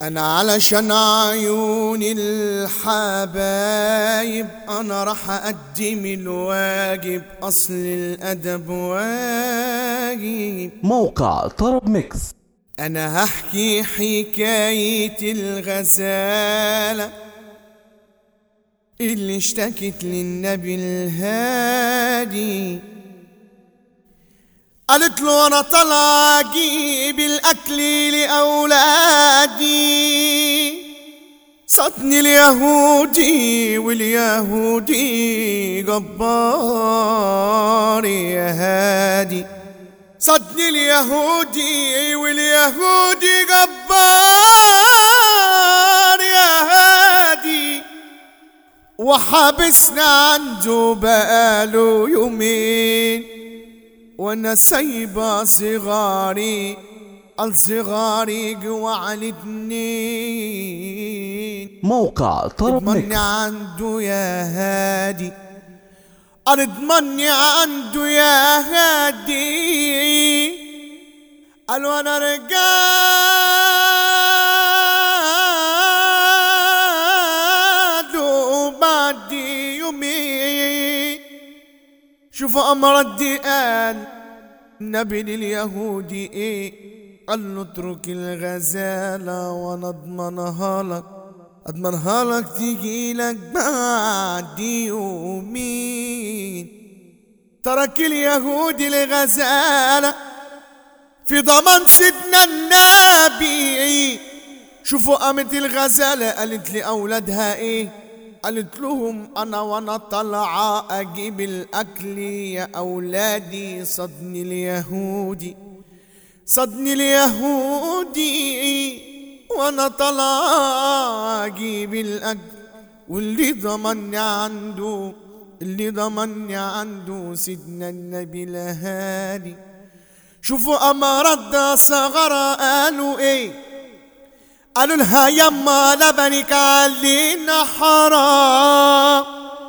أنا علشان عيون الحبايب أنا راح أقدم الواجب أصل الأدب واجب موقع طرب ميكس أنا هحكي حكاية الغزالة اللي اشتكت للنبي الهادي قالت له انا طالعه اجيب الاكل لاولادي صدني اليهودي واليهودي جبار يا هادي صدني اليهودي واليهودي جبار يا هادي وحبسنا عنده بقاله يومين وانا سايبة صغاري الصغاري جوا على اتنين موقع طرب اضمني ميكس عنده يا هادي اضمني عنده يا هادي قالوا انا رجال بعد يومين شوفوا امر الدقان نبي لليهودي ايه قال له اترك الغزالة وانا اضمنها لك اضمنها لك تيجي لك بعد يومين ترك اليهودي الغزالة في ضمان سيدنا النبي شوفوا قامت الغزالة قالت لأولادها ايه قالت لهم انا وانا طالعة اجيب الاكل يا اولادي صدني اليهودي صدني اليهودي وانا طالعة اجيب الاكل واللي ضمني عنده اللي ضمني عنده سيدنا النبي الهادي شوفوا اما رد صغرى قالوا ايه قالوا لها يما لبنك علينا حرام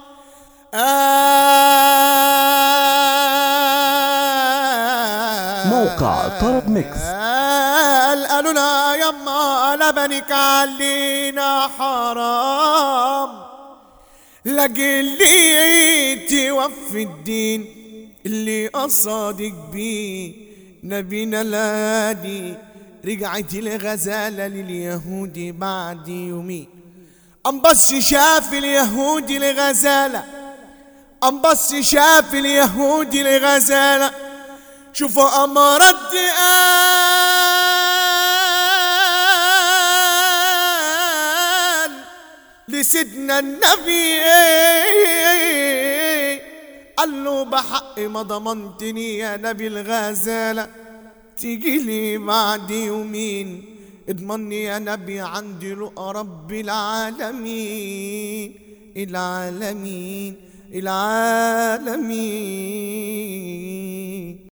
آه موقع طرب ميكس. قال قالوا لها يما لبنك علينا حرام لقلي توفي الدين اللي أصادق بيه نبينا الهادي رجعت الغزالة لليهود بعد يومين أم بس شاف اليهود الغزالة أم بس شاف اليهود الغزالة شوفوا أمر الدقان لسيدنا النبي قال له بحق ما ضمنتني يا نبي الغزالة تيجي لي بعد يومين اضمني يا نبي عندي رؤى رب العالمين العالمين العالمين